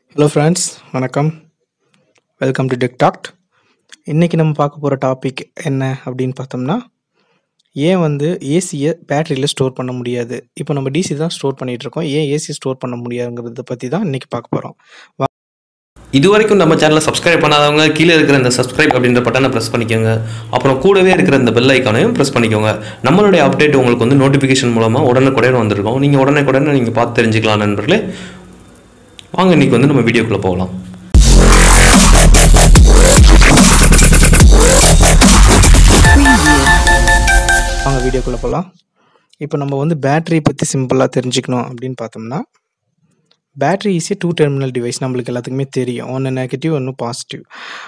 hello friends வணக்கம் welcome to Techtact இன்றைக்கி நம்ம பார்க்க போகிற டாபிக் என்ன அப்படின்னு பார்த்தோம்னா ஏன் வந்து ஏசியை பேட்டரியில் ஸ்டோர் பண்ண முடியாது இப்போ நம்ம டிசி தான் ஸ்டோர் பண்ணிகிட்டு இருக்கோம் ஏன் ஏசி ஸ்டோர் பண்ண முடியாதுங்கிறத பற்றி தான் இன்றைக்கி பார்க்க போகிறோம் இது வரைக்கும் நம்ம சேனலை சப்ஸ்கிரைப் பண்ணாதவங்க கீழே இருக்கிற இந்த சப்ஸ்கிரைப் அப்படின்ற பட்டனை ப்ரெஸ் பண்ணிக்கோங்க அப்புறம் கூடவே இருக்கிற இந்த பெல் ஐக்கானையும் ப்ரெஸ் பண்ணிக்கோங்க நம்மளுடைய அப்டேட் உங்களுக்கு வந்து நோட்டிஃபிகேஷன் மூலமாக உடனுக்குடன் வந்திருக்கும் நீங்கள் உடனுக்குடன் நீங்கள் பார்த்து தெரிஞ்சுக்கலாம் நண்பர்களே வாங்க இன்னைக்கு வந்து நம்ம வீடியோக்குள்ளே போகலாம் வாங்க வீடியோக்குள்ளே போகலாம் இப்போ நம்ம வந்து பேட்டரி பற்றி சிம்பிளாக தெரிஞ்சுக்கணும் அப்படின்னு பார்த்தோம்னா battery is a two terminal device நம்மளுக்கு எல்லாத்துக்குமே தெரியும் ஒன்று நெகட்டிவ் ஒன்று பாசிட்டிவ்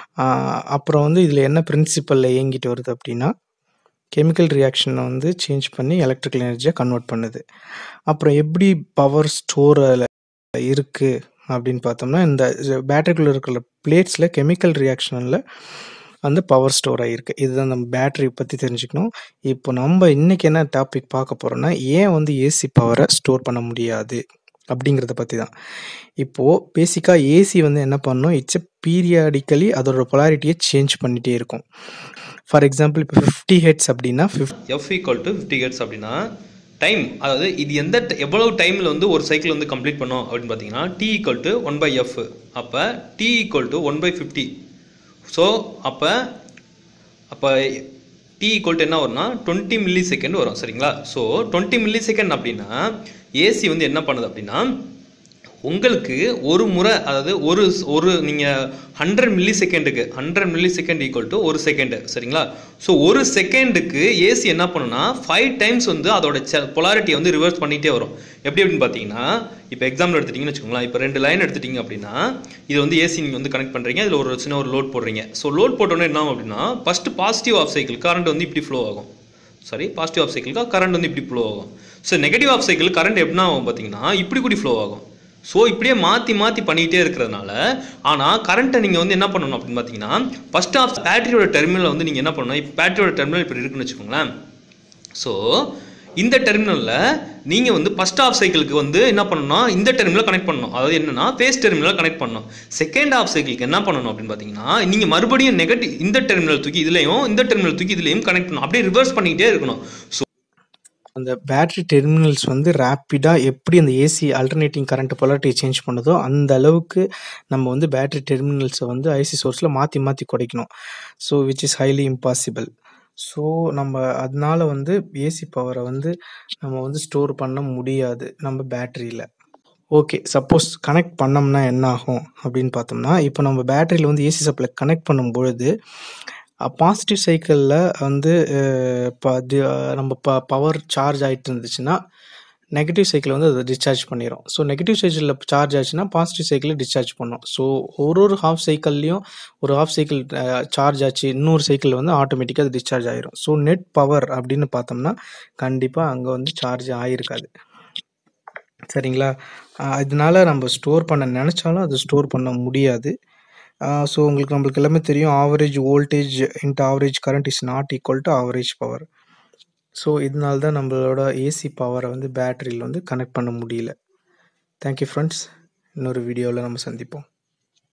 அப்புறம் வந்து இதில் என்ன பிரின்சிபலில் இயங்கிட்டு வருது அப்படின்னா கெமிக்கல் ரியாக்ஷனை வந்து சேஞ்ச் பண்ணி எலக்ட்ரிக்கல் எனர்ஜியாக கன்வெர்ட் பண்ணுது அப்புறம் எப்படி பவர் ஸ்டோரில் இருக்குது அப்படின்னு பார்த்தோம்னா இந்த பேட்டரிக்குள்ளே இருக்கிற பிளேட்ஸில் கெமிக்கல் ரியாக்ஷனில் வந்து பவர் ஸ்டோர் ஆகிருக்கு இதுதான் நம்ம பேட்டரி பற்றி தெரிஞ்சுக்கணும் இப்போ நம்ம இன்றைக்கி என்ன டாபிக் பார்க்க போகிறோம்னா ஏன் வந்து ஏசி பவரை ஸ்டோர் பண்ண முடியாது அப்படிங்கிறத பற்றி தான் இப்போது பேசிக்காக ஏசி வந்து என்ன பண்ணும் இட்ஸ் பீரியாடிக்கலி அதோட பொலாரிட்டியை சேஞ்ச் பண்ணிகிட்டே இருக்கும் ஃபார் எக்ஸாம்பிள் இப்போ ஃபிஃப்டி ஹெட்ஸ் அப்படின்னா ஃபிஃப்ட் F equal to fifty hertz அப்படின்னா டைம் அதாவது இது எந்த ti- எவ்வளவு டைமில் வந்து ஒரு சைக்கிள் வந்து கம்ப்ளீட் பண்ணோம் அப்படின்னு பார்த்தீங்கன்னா T equal to one by F அப்போ T equal to one by fifty so அப்போ அப்போ டி ஈக்குவல் டு என்ன வரும்னா டுவெண்ட்டி மில்லி செகண்ட் வரும் சரிங்களா ஸோ டுவெண்ட்டி மில்லி செகண்ட் அப்படின்னா ஏசி வந்து என்ன பண்ணுது அப்படின்னா உங்களுக்கு ஒரு முறை அதாவது ஒரு ஒரு நீங்கள் ஹண்ட்ரட் மில்லி செகண்டுக்கு hundred millisecond equal to ஒரு செகண்டு சரிங்களா ஸோ ஒரு செகண்டுக்கு ஏசி என்ன பண்ணுன்னா ஃபைவ் டைம்ஸ் வந்து அதோட பொலாரிட்டியை வந்து ரிவர்ஸ் பண்ணிகிட்டே வரும் எப்படி அப்படின்னு பார்த்தீங்கன்னா இப்போ எக்ஸாம்பிள் எடுத்துட்டிங்கன்னு வச்சுக்கோங்களேன் இப்போ ரெண்டு லைன் எடுத்துட்டீங்க அப்படின்னா இது வந்து ஏசி நீங்கள் வந்து கனெக்ட் பண்ணுறீங்க இதில் ஒரு சின்ன ஒரு லோட் போடுறீங்க ஸோ லோட் போட்டோன்னே என்ன ஆகும் அப்படின்னா first positive half cycle current வந்து இப்படி ஃப்ளோ ஆகும் சாரி பாசிட்டிவ் ஆஃப் சைக்கிளுக்கு கரண்ட் வந்து இப்படி ஃப்ளோ ஆகும் so negative half cycle current எப்படின்னா ஆகும் பார்த்தீங்கன்னா இப்படி கூடி ஃப்ளோ ஆகும் ஸோ இப்படியே மாற்றி மாற்றி பண்ணிகிட்டே இருக்கிறதுனால ஆனால் கரண்ட்டை நீங்கள் வந்து என்ன பண்ணணும் அப்படின்னு பார்த்தீங்கன்னா ஃபர்ஸ்ட் ஆஃப் பேட்டரியோட டெர்மினல் வந்து நீங்கள் என்ன பண்ணணும் இப்போ பேட்டரியோட டெர்மினல் இப்படி இருக்குன்னு வச்சுக்கோங்களேன் ஸோ இந்த டெர்மினலில் நீங்கள் வந்து ஃபர்ஸ்ட் ஆஃப் சைக்கிளுக்கு வந்து என்ன பண்ணணும்னா இந்த டெர்மினல் கனெக்ட் பண்ணணும் அதாவது என்னன்னா ஃபேஸ் டெர்மினல் கனெக்ட் பண்ணணும் செகண்ட் ஆஃப் சைக்கிளுக்கு என்ன பண்ணணும் அப்படின்னு பார்த்தீங்கன்னா நீங்கள் மறுபடியும் நெகட்டிவ் இந்த டெர்மினல் தூக்கி இதுலையும் இந்த டெர்மினல் தூக்கி இதுலையும் கனெக்ட் பண்ணணும் அப்படியே ரிவர்ஸ் பண்ணிக்கிட்டே இருக்கணும் ஸோ அந்த பேட்டரி டெர்மினல்ஸ் வந்து ரேப்பிடாக எப்படி அந்த ஏசி அல்டர்னேட்டிங் கரண்ட் பொலாரிட்டியை சேஞ்ச் பண்ணுதோ அந்த அளவுக்கு நம்ம வந்து பேட்டரி டெர்மினல்ஸை வந்து ஐசி சோர்ஸில் மாற்றி மாற்றி குறைக்கணும் so which is highly impossible so நம்ம அதனால வந்து ஏசி பவரை வந்து நம்ம வந்து ஸ்டோர் பண்ண முடியாது நம்ம பேட்டரியில் ஓகே சப்போஸ் கனெக்ட் பண்ணோம்னா என்ன ஆகும் அப்படின்னு பார்த்தோம்னா இப்போ நம்ம பேட்டரியில் வந்து ஏசி சப்ளை கனெக்ட் பண்ணும் பொழுது பாசிட்டிவ் சைக்கிளில் வந்து அஹ், ப- தி- அஹ், நம்ம ப பவர் சார்ஜ் ஆகிட்டு இருந்துச்சுன்னா நெகட்டிவ் சைக்கிள் வந்து அதை டிஸ்சார்ஜ் பண்ணிடும் ஸோ நெகட்டிவ் சைக்கிளில் சார்ஜ் ஆச்சுன்னா பாசிட்டிவ் சைக்கிளை டிஸ்சார்ஜ் பண்ணும் ஸோ ஒரு ஒரு ஹாஃப் சைக்கிள்லையும் ஒரு ஹாஃப் சைக்கிள் சார்ஜ் ஆச்சு இன்னொரு சைக்கிள் வந்து ஆட்டோமேட்டிக்காக அது டிஸ்சார்ஜ் ஆயிரும் ஸோ நெட் பவர் அப்படின்னு பார்த்தோம்னா கண்டிப்பாக அங்கே வந்து சார்ஜ் ஆகிருக்காது சரிங்களா அஹ் இதனால நம்ம ஸ்டோர் பண்ண நினச்சாலும் அது ஸ்டோர் பண்ண முடியாது ஸோ உங்களுக்கு நம்மளுக்கு எல்லாமே தெரியும் average voltage into average current is not equal to average power so இதனால தான் நம்மளோட ஏசி பவரை வந்து பேட்டரியில் வந்து கனெக்ட் பண்ண முடியல தேங்க்யூ ஃப்ரெண்ட்ஸ் இன்னொரு வீடியோவில் நம்ம சந்திப்போம்